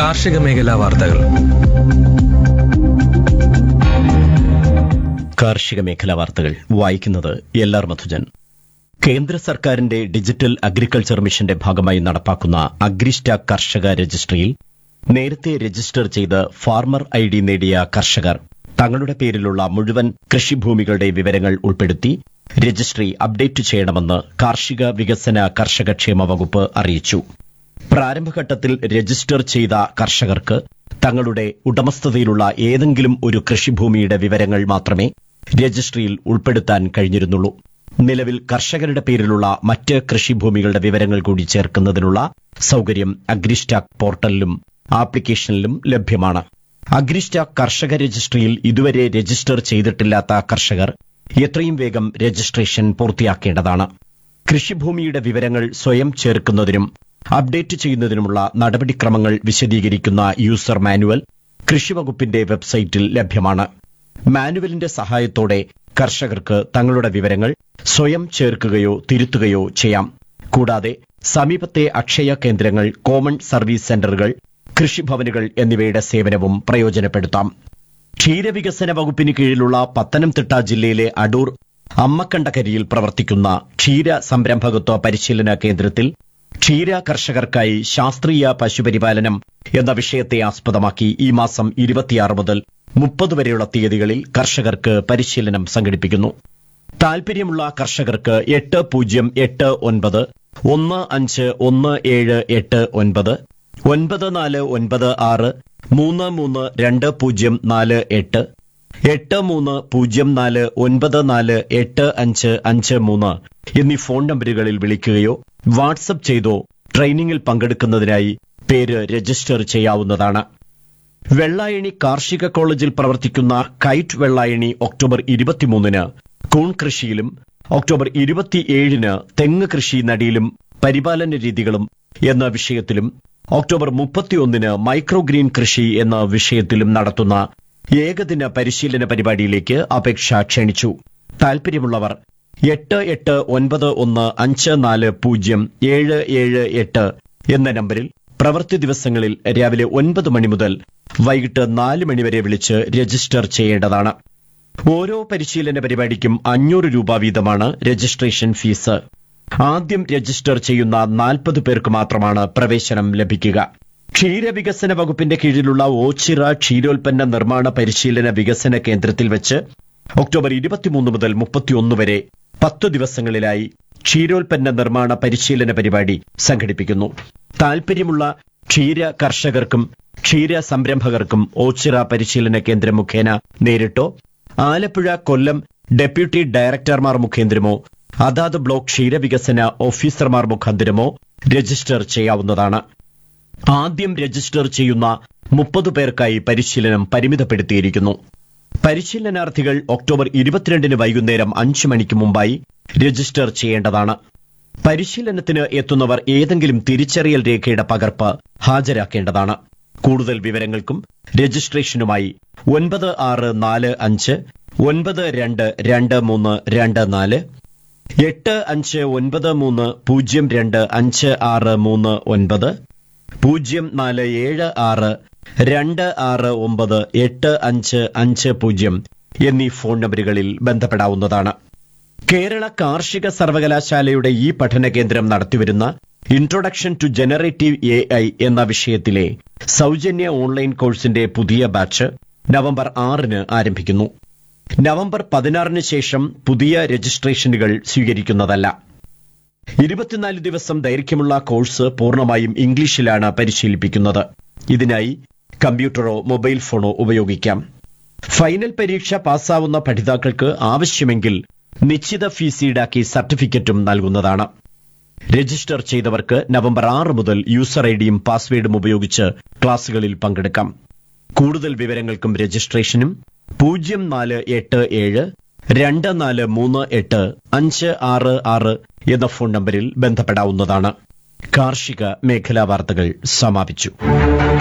കാർഷിക മേഖലാ വാർത്തകൾ കാർഷിക മേഖലാ വാർത്തകൾ വായിക്കുന്നത് എൽ ആർ മധുജൻ കേന്ദ്ര സർക്കാരിന്റെ ഡിജിറ്റൽ അഗ്രികൾച്ചർ മിഷന്റെ ഭാഗമായി നടപ്പാക്കുന്ന അഗ്രിസ്റ്റാക് കർഷക രജിസ്ട്രിയിൽ നേരത്തെ രജിസ്റ്റർ ചെയ്ത് ഫാർമർ ഐ ഡി നേടിയ കർഷകർ തങ്ങളുടെ പേരിലുള്ള മുഴുവൻ കൃഷിഭൂമികളുടെ വിവരങ്ങൾ ഉൾപ്പെടുത്തി രജിസ്ട്രി അപ്ഡേറ്റ് ചെയ്യണമെന്ന് കാർഷിക വികസന കർഷകക്ഷേമ വകുപ്പ് അറിയിച്ചു പ്രാരംഭഘട്ടത്തിൽ രജിസ്റ്റർ ചെയ്ത കർഷകർക്ക് തങ്ങളുടെ ഉടമസ്ഥതയിലുള്ള ഏതെങ്കിലും ഒരു കൃഷിഭൂമിയുടെ വിവരങ്ങൾ മാത്രമേ രജിസ്ട്രിയിൽ ഉൾപ്പെടുത്താൻ കഴിഞ്ഞിരുന്നുള്ളൂ നിലവിൽ കർഷകരുടെ പേരിലുള്ള മറ്റ് കൃഷിഭൂമികളുടെ വിവരങ്ങൾ കൂടി ചേർക്കുന്നതിനുള്ള സൌകര്യം അഗ്രിസ്റ്റാക് പോർട്ടലിലും ആപ്ലിക്കേഷനിലും ലഭ്യമാണ് അഗ്രിസ്റ്റാക് കർഷക രജിസ്ട്രിയിൽ ഇതുവരെ രജിസ്റ്റർ ചെയ്തിട്ടില്ലാത്ത കർഷകർ എത്രയും വേഗം രജിസ്ട്രേഷൻ പൂർത്തിയാക്കേണ്ടതാണ് കൃഷിഭൂമിയുടെ വിവരങ്ങൾ സ്വയം ചേർക്കുന്നതിനും അപ്ഡേറ്റ് ചെയ്യുന്നതിനുമുള്ള നടപടിക്രമങ്ങൾ വിശദീകരിക്കുന്ന യൂസർ മാനുവൽ കൃഷിവകുപ്പിന്റെ വെബ്സൈറ്റിൽ ലഭ്യമാണ് മാനുവലിന്റെ സഹായത്തോടെ കർഷകർക്ക് തങ്ങളുടെ വിവരങ്ങൾ സ്വയം ചേർക്കുകയോ തിരുത്തുകയോ ചെയ്യാം കൂടാതെ സമീപത്തെ അക്ഷയ കേന്ദ്രങ്ങൾ കോമൺ സർവീസ് സെന്ററുകൾ കൃഷിഭവനുകൾ എന്നിവയുടെ സേവനവും പ്രയോജനപ്പെടുത്താം ക്ഷീരവികസന വകുപ്പിന് കീഴിലുള്ള പത്തനംതിട്ട ജില്ലയിലെ അടൂർ അമ്മക്കണ്ടകരിയിൽ പ്രവർത്തിക്കുന്ന ക്ഷീര സംരംഭകത്വ പരിശീലന കേന്ദ്രത്തിൽ ക്ഷീര കർഷകർക്കായി ശാസ്ത്രീയ പശുപരിപാലനം എന്ന വിഷയത്തെ ആസ്പദമാക്കി ഈ മാസം ഇരുപത്തിയാറ് മുതൽ മുപ്പത് വരെയുള്ള തീയതികളിൽ കർഷകർക്ക് പരിശീലനം സംഘടിപ്പിക്കുന്നു താൽപര്യമുള്ള കർഷകർക്ക് എട്ട് പൂജ്യം എട്ട് ഒൻപത് ഒന്ന് അഞ്ച് ഒന്ന് ഏഴ് എട്ട് ഒൻപത് ഒൻപത് നാല് ഒൻപത് ആറ് മൂന്ന് മൂന്ന് രണ്ട് പൂജ്യം നാല് എട്ട് എട്ട് മൂന്ന് പൂജ്യം നാല് ഒൻപത് നാല് എട്ട് അഞ്ച് അഞ്ച് മൂന്ന് എന്നീ ഫോൺ നമ്പറുകളിൽ വിളിക്കുകയോ വാട്സപ്പ് ചെയ്തോ ട്രെയിനിങ്ങിൽ പങ്കെടുക്കുന്നതിനായി പേര് രജിസ്റ്റർ ചെയ്യാവുന്നതാണ് വെള്ളായണി കാർഷിക കോളേജിൽ പ്രവർത്തിക്കുന്ന കൈറ്റ് വെള്ളായണി ഒക്ടോബർ ഇരുപത്തിമൂന്നിന് കൂൺ കൃഷിയിലും ഒക്ടോബർ ഇരുപത്തിയേഴിന് തെങ്ങ് കൃഷി നടിയിലും പരിപാലന രീതികളും എന്ന വിഷയത്തിലും ഒക്ടോബർ മുപ്പത്തിയൊന്നിന് മൈക്രോ ഗ്രീൻ കൃഷി എന്ന വിഷയത്തിലും നടത്തുന്ന ഏകദിന പരിശീലന പരിപാടിയിലേക്ക് അപേക്ഷ ക്ഷണിച്ചു താൽപര്യമുള്ളവർ എട്ട് എട്ട് ഒൻപത് ഒന്ന് അഞ്ച് നാല് പൂജ്യം ഏഴ് ഏഴ് എട്ട് എന്ന നമ്പറിൽ പ്രവൃത്തി ദിവസങ്ങളിൽ രാവിലെ ഒൻപത് മണി മുതൽ വൈകിട്ട് നാല് മണിവരെ വിളിച്ച് രജിസ്റ്റർ ചെയ്യേണ്ടതാണ് ഓരോ പരിശീലന പരിപാടിക്കും അഞ്ഞൂറ് രൂപ വീതമാണ് രജിസ്ട്രേഷൻ ഫീസ് ആദ്യം രജിസ്റ്റർ ചെയ്യുന്ന നാൽപ്പത് പേർക്ക് മാത്രമാണ് പ്രവേശനം ലഭിക്കുക ക്ഷീരവികസന വകുപ്പിന്റെ കീഴിലുള്ള ഓച്ചിറ ക്ഷീരോൽപ്പന്ന നിർമ്മാണ പരിശീലന വികസന കേന്ദ്രത്തിൽ വെച്ച് ഒക്ടോബർ ഇരുപത്തിമൂന്ന് മുതൽ മുപ്പത്തിയൊന്ന് വരെ പത്തു ദിവസങ്ങളിലായി ക്ഷീരോൽപ്പന്ന നിർമ്മാണ പരിശീലന പരിപാടി സംഘടിപ്പിക്കുന്നു താൽപര്യമുള്ള ക്ഷീര കർഷകർക്കും ക്ഷീര സംരംഭകർക്കും ഓച്ചിറ പരിശീലന കേന്ദ്രം മുഖേന നേരിട്ടോ ആലപ്പുഴ കൊല്ലം ഡെപ്യൂട്ടി ഡയറക്ടർമാർ മുഖേന്ദ്രമോ അതാത് ബ്ലോക്ക് ക്ഷീരവികസന ഓഫീസർമാർ മുഖാന്തരമോ രജിസ്റ്റർ ചെയ്യാവുന്നതാണ് ആദ്യം രജിസ്റ്റർ ചെയ്യുന്ന മുപ്പത് പേർക്കായി പരിശീലനം പരിമിതപ്പെടുത്തിയിരിക്കുന്നു പരിശീലനാർത്ഥികൾ ഒക്ടോബർ ഇരുപത്തിരണ്ടിന് വൈകുന്നേരം അഞ്ച് മണിക്ക് മുമ്പായി രജിസ്റ്റർ ചെയ്യേണ്ടതാണ് പരിശീലനത്തിന് എത്തുന്നവർ ഏതെങ്കിലും തിരിച്ചറിയൽ രേഖയുടെ പകർപ്പ് ഹാജരാക്കേണ്ടതാണ് കൂടുതൽ വിവരങ്ങൾക്കും രജിസ്ട്രേഷനുമായി ഒൻപത് ആറ് നാല് അഞ്ച് ഒൻപത് രണ്ട് രണ്ട് മൂന്ന് രണ്ട് നാല് എട്ട് അഞ്ച് ഒൻപത് മൂന്ന് പൂജ്യം രണ്ട് അഞ്ച് ആറ് മൂന്ന് ഒൻപത് പൂജ്യം നാല് ഏഴ് ആറ് രണ്ട് ആറ് ഒമ്പത് എട്ട് അഞ്ച് അഞ്ച് പൂജ്യം എന്നീ ഫോൺ നമ്പറുകളിൽ ബന്ധപ്പെടാവുന്നതാണ് കേരള കാർഷിക സർവകലാശാലയുടെ ഈ പഠന കേന്ദ്രം നടത്തിവരുന്ന introduction to generative A I എന്ന വിഷയത്തിലെ സൗജന്യ ഓൺലൈൻ കോഴ്സിന്റെ പുതിയ ബാച്ച് നവംബർ ആറിന് ആരംഭിക്കുന്നു നവംബർ പതിനാറിന് ശേഷം പുതിയ രജിസ്ട്രേഷനുകൾ സ്വീകരിക്കുന്നതല്ല ഇരുപത്തിനാല് ദിവസം ദൈർഘ്യമുള്ള കോഴ്സ് പൂർണ്ണമായും ഇംഗ്ലീഷിലാണ് പരിശീലിപ്പിക്കുന്നത് ഇതിനായി കമ്പ്യൂട്ടറോ മൊബൈൽ ഫോണോ ഉപയോഗിക്കാം ഫൈനൽ പരീക്ഷ പാസ്സാവുന്ന പഠിതാക്കൾക്ക് ആവശ്യമെങ്കിൽ നിശ്ചിത ഫീസ് ഈടാക്കി സർട്ടിഫിക്കറ്റും നൽകുന്നതാണ് രജിസ്റ്റർ ചെയ്തവർക്ക് നവംബർ ആറ് മുതൽ യൂസർ ഐഡിയും പാസ്വേഡും ഉപയോഗിച്ച് ക്ലാസുകളിൽ പങ്കെടുക്കാം കൂടുതൽ വിവരങ്ങൾക്കും രജിസ്ട്രേഷനും പൂജ്യം നാല് എട്ട് ഏഴ് രണ്ട് നാല് മൂന്ന് എട്ട് അഞ്ച് ആറ് ആറ് എന്ന ഫോൺ നമ്പറിൽ ബന്ധപ്പെടാവുന്നതാണ് കാർഷിക മേഖലാ വാർത്തകൾ സമാപിച്ചു